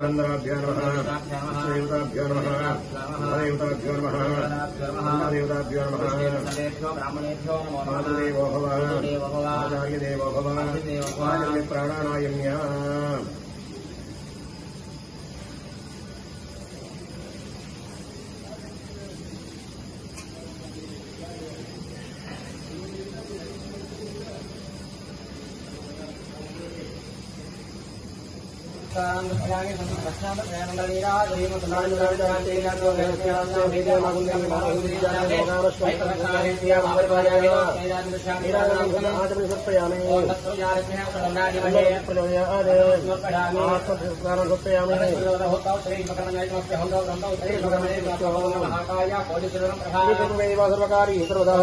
పురంధరాభ్యో నమ విష్ణుదేవతాభ్యో నమ దేవతాభ్యో నమ దేవతాభ్యో నమ మాతృదేవో భవ ఆచార్యదేవో భవ ఆచార్య ప్రాణానాయమ్య సర్వకారీ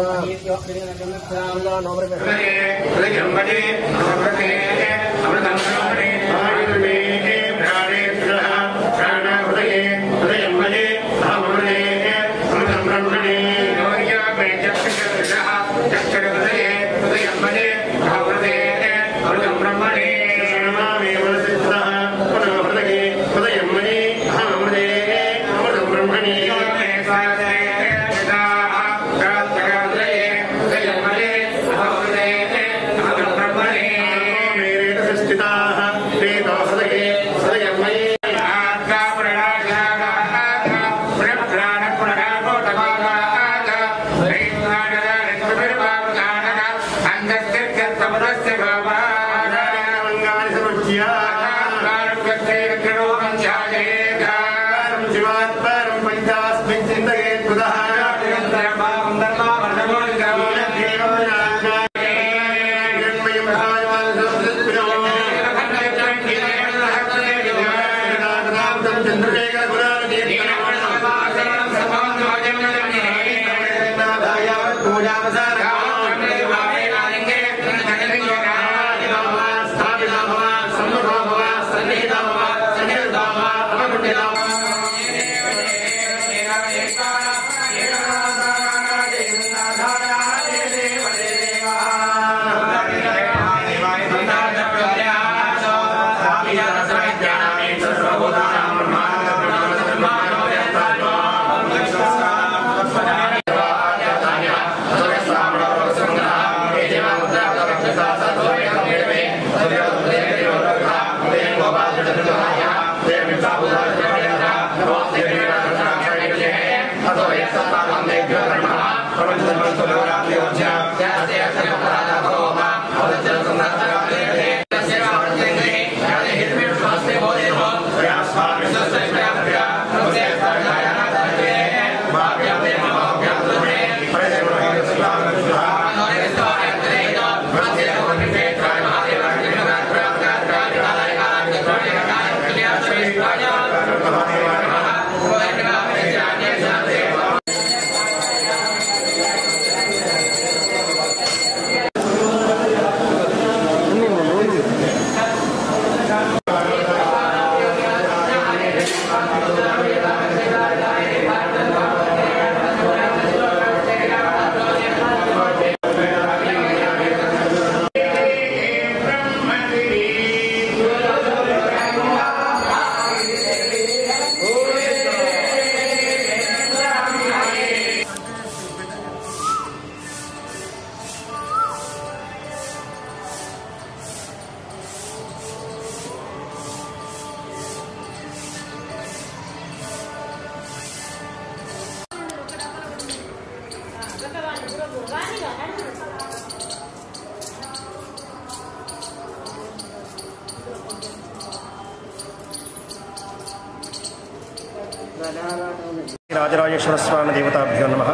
రాజరాజేశ్వర స్వామి దేవతాభ్యో నమ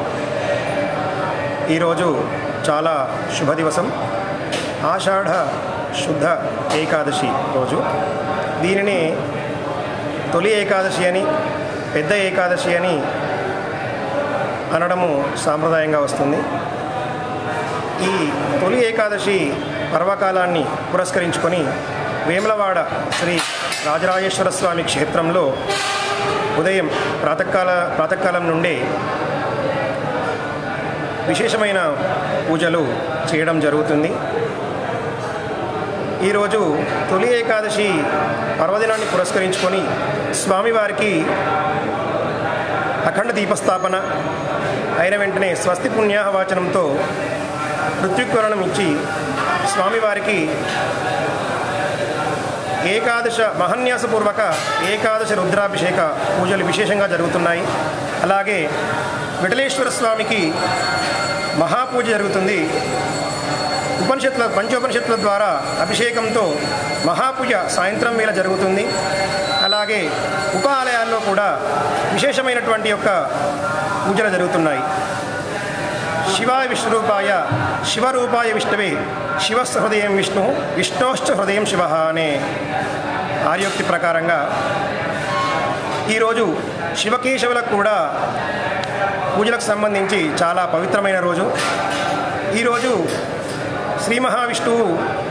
ఈరోజు చాలా శుభ దివసం ఆషాఢ శుద్ధ ఏకాదశి రోజు దీనిని తొలి ఏకాదశి అని పెద్ద ఏకాదశి అని అనడము సాంప్రదాయంగా వస్తుంది ఈ తొలి ఏకాదశి పర్వకాలాన్ని పురస్కరించుకొని వేములవాడ శ్రీ రాజరాజేశ్వర స్వామి క్షేత్రంలో ఉదయం ప్రాతకాల ప్రాతకాలం నుండే విశేషమైన పూజలు చేయడం జరుగుతుంది ఈరోజు తొలి ఏకాదశి పర్వదినాన్ని పురస్కరించుకొని స్వామివారికి అఖండ దీపస్థాపన అయిన వెంటనే స్వస్తి పుణ్యాహ వాచనంతో మృత్యుకరణం ఇచ్చి స్వామివారికి ఏకాదశ మహన్యాసపూర్వక ఏకాదశ రుద్రాభిషేక పూజలు విశేషంగా జరుగుతున్నాయి అలాగే విఠలేశ్వర స్వామికి మహాపూజ జరుగుతుంది ఉపనిషత్తుల పంచోపనిషత్తుల ద్వారా అభిషేకంతో మహాపూజ సాయంత్రం వేళ జరుగుతుంది అలాగే ఉప ఆలయాల్లో కూడా విశేషమైనటువంటి యొక్క పూజలు జరుగుతున్నాయి శివాయ విష్ణురూపాయ శివరూపాయ విష్ణువే శివస్ హృదయం విష్ణు విష్ణోశ్చ హృదయం శివ అనే ఆర్యోక్తి ప్రకారంగా ఈరోజు శివకేశవులకు కూడా పూజలకు సంబంధించి చాలా పవిత్రమైన రోజు ఈరోజు శ్రీ మహావిష్ణువు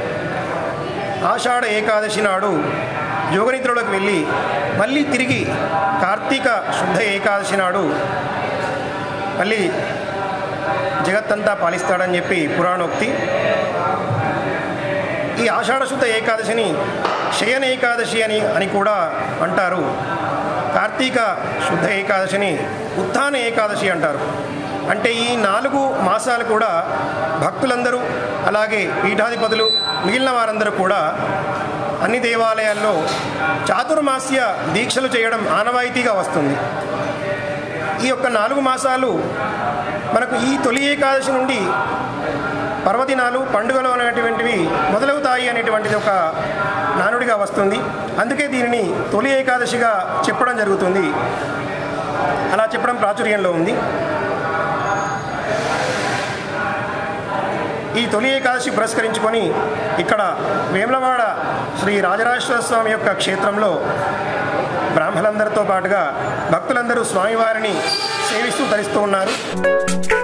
ఆషాఢ ఏకాదశి నాడు యోగనిద్రలోకి వెళ్ళి మళ్ళీ తిరిగి కార్తీక శుద్ధ ఏకాదశి నాడు మళ్ళీ జగత్తంతా పాలిస్తాడని చెప్పి పురాణోక్తి ఈ ఆషాఢ శుద్ధ ఏకాదశిని శయన ఏకాదశి అని అని కూడా అంటారు కార్తీక శుద్ధ ఏకాదశిని ఉత్థాన ఏకాదశి అంటారు అంటే ఈ నాలుగు మాసాలు కూడా భక్తులందరూ అలాగే పీఠాధిపతులు మిగిలిన వారందరూ కూడా అన్ని దేవాలయాల్లో చాతుర్మాస్య దీక్షలు చేయడం ఆనవాయితీగా వస్తుంది ఈ యొక్క నాలుగు మాసాలు మనకు ఈ తొలి ఏకాదశి నుండి పర్వదినాలు పండుగలు అనేటువంటివి మొదలవుతాయి అనేటువంటిది ఒక నానుడిగా వస్తుంది అందుకే దీనిని తొలి ఏకాదశిగా చెప్పడం జరుగుతుంది అలా చెప్పడం ప్రాచుర్యంలో ఉంది ఈ తొలి ఏకాదశి పురస్కరించుకొని ఇక్కడ వేములవాడ శ్రీ రాజరాజేశ్వర స్వామి యొక్క క్షేత్రంలో బ్రాహ్మణులందరితో పాటుగా భక్తులందరూ స్వామివారిని సేవిస్తూ ధరిస్తూ ఉన్నారు